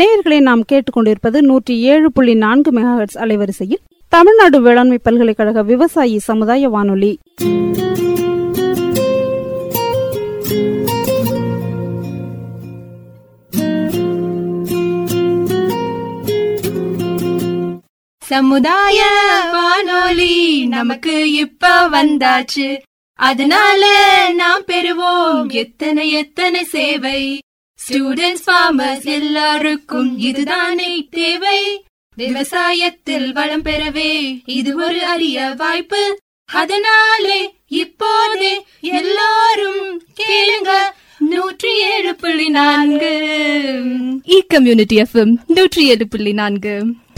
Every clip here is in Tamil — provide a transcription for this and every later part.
நேயர்களை நாம் கேட்டுக்கொண்டிருப்பது நூற்றி ஏழு புள்ளி நான்கு மெகாஹெட்ஸ் அலைவரிசையில் தமிழ்நாடு வேளாண்மை பல்கலைக்கழக விவசாயி சமுதாய வானொலி சமுதாய வானொலி நமக்கு இப்ப வந்தாச்சு அதனால நாம் பெறுவோம் எத்தனை எத்தனை சேவை ஸ்டூடெண்ட்ஸ் ஃபார்மர்ஸ் எல்லாருக்கும் இதுதானே தேவை விவசாயத்தில் வளம் பெறவே இது ஒரு அரிய வாய்ப்பு அதனாலே இப்போதே எல்லாரும் கேளுங்க நூற்றி ஏழு புள்ளி நான்கு இ கம்யூனிட்டி எஃப்எம் நூற்றி ஏழு புள்ளி நான்கு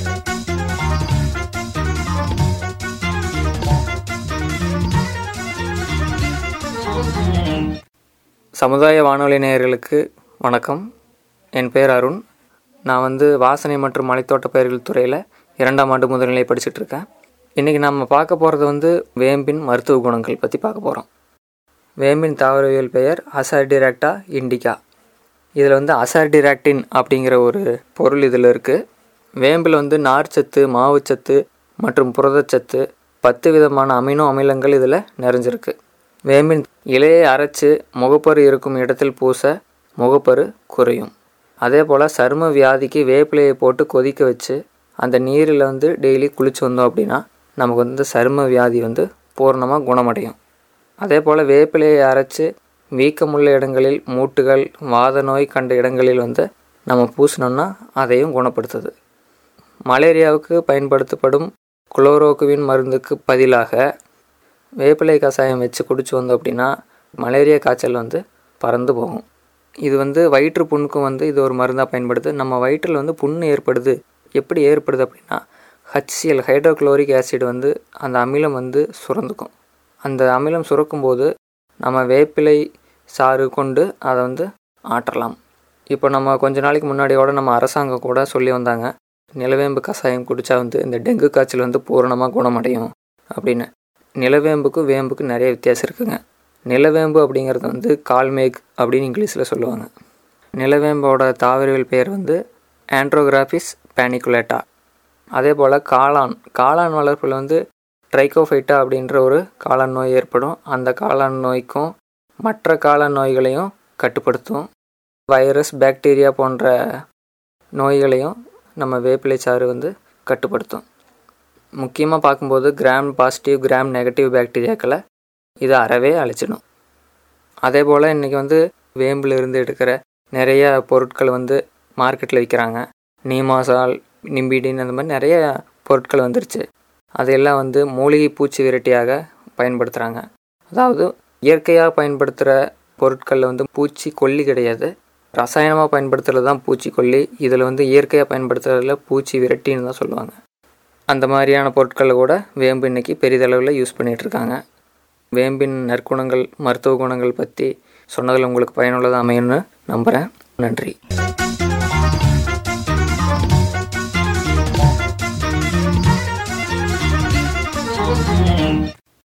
சமுதாய வானொலி நேயர்களுக்கு வணக்கம் என் பெயர் அருண் நான் வந்து வாசனை மற்றும் மலைத்தோட்ட பயிர்கள் துறையில் இரண்டாம் ஆண்டு முதல்நிலை படிச்சுட்டு இருக்கேன் இன்றைக்கி நம்ம பார்க்க போகிறது வந்து வேம்பின் மருத்துவ குணங்கள் பற்றி பார்க்க போகிறோம் வேம்பின் தாவரவியல் பெயர் அசார்டிராக்டா இண்டிகா இதில் வந்து அசார்டிராக்டின் அப்படிங்கிற ஒரு பொருள் இதில் இருக்குது வேம்பில் வந்து நார்ச்சத்து மாவுச்சத்து மற்றும் புரதச்சத்து பத்து விதமான அமினோ அமிலங்கள் இதில் நிறைஞ்சிருக்கு வேம்பின் இலையை அரைச்சு முகப்பரு இருக்கும் இடத்தில் பூச முகப்பரு குறையும் அதே போல் சரும வியாதிக்கு வேப்பிலையை போட்டு கொதிக்க வச்சு அந்த நீரில் வந்து டெய்லி குளிச்சு வந்தோம் அப்படின்னா நமக்கு வந்து சரும வியாதி வந்து பூர்ணமாக குணமடையும் அதே போல் வேப்பிலையை அரைச்சு வீக்கமுள்ள இடங்களில் மூட்டுகள் வாத நோய் கண்ட இடங்களில் வந்து நம்ம பூசினோம்னா அதையும் குணப்படுத்துது மலேரியாவுக்கு பயன்படுத்தப்படும் குளோரோகுவின் மருந்துக்கு பதிலாக வேப்பிலை கஷாயம் வச்சு குடிச்சு வந்தோம் அப்படின்னா மலேரியா காய்ச்சல் வந்து பறந்து போகும் இது வந்து வயிற்று புண்ணுக்கும் வந்து இது ஒரு மருந்தாக பயன்படுது நம்ம வயிற்றில் வந்து புண்ணு ஏற்படுது எப்படி ஏற்படுது அப்படின்னா ஹச்சிஎல் ஹைட்ரோக்ளோரிக் ஆசிட் வந்து அந்த அமிலம் வந்து சுரந்துக்கும் அந்த அமிலம் சுரக்கும்போது நம்ம வேப்பிலை சாறு கொண்டு அதை வந்து ஆற்றலாம் இப்போ நம்ம கொஞ்ச நாளைக்கு முன்னாடியோட நம்ம அரசாங்கம் கூட சொல்லி வந்தாங்க நிலவேம்பு கஷாயம் குடித்தா வந்து இந்த டெங்கு காய்ச்சல் வந்து பூரணமாக குணமடையும் அப்படின்னு நிலவேம்புக்கும் வேம்புக்கும் நிறைய வித்தியாசம் இருக்குங்க நிலவேம்பு அப்படிங்கிறது வந்து கால்மேக் அப்படின்னு இங்கிலீஷில் சொல்லுவாங்க நிலவேம்போட தாவரவியல் பெயர் வந்து ஆண்ட்ரோகிராஃபிஸ் பேனிகுலேட்டா அதே போல் காளான் காளான் வளர்ப்பில் வந்து ட்ரைகோஃபைட்டா அப்படின்ற ஒரு காளான் நோய் ஏற்படும் அந்த காளான் நோய்க்கும் மற்ற காளான் நோய்களையும் கட்டுப்படுத்தும் வைரஸ் பாக்டீரியா போன்ற நோய்களையும் நம்ம வேப்பிலை சாறு வந்து கட்டுப்படுத்தும் முக்கியமாக பார்க்கும்போது கிராம் பாசிட்டிவ் கிராம் நெகட்டிவ் பாக்டீரியாக்களை இது அறவே அழிச்சிடும் அதே போல் இன்றைக்கி வந்து வேம்பில் இருந்து எடுக்கிற நிறைய பொருட்கள் வந்து மார்க்கெட்டில் விற்கிறாங்க நீமாசால் நிம்பிடின் அந்த மாதிரி நிறைய பொருட்கள் வந்துருச்சு அதையெல்லாம் வந்து மூலிகை பூச்சி விரட்டியாக பயன்படுத்துகிறாங்க அதாவது இயற்கையாக பயன்படுத்துகிற பொருட்களில் வந்து பூச்சி கொல்லி கிடையாது ரசாயனமாக பயன்படுத்துகிறது தான் பூச்சிக்கொல்லி இதில் வந்து இயற்கையாக பயன்படுத்துறதுல பூச்சி விரட்டின்னு தான் சொல்லுவாங்க அந்த மாதிரியான பொருட்களை கூட வேம்பு இன்னைக்கு பெரிதளவில் யூஸ் பண்ணிகிட்ருக்காங்க வேம்பின் நற்குணங்கள் மருத்துவ குணங்கள் பற்றி சொன்னதில் உங்களுக்கு பயனுள்ளதாக அமையும்னு நம்புகிறேன் நன்றி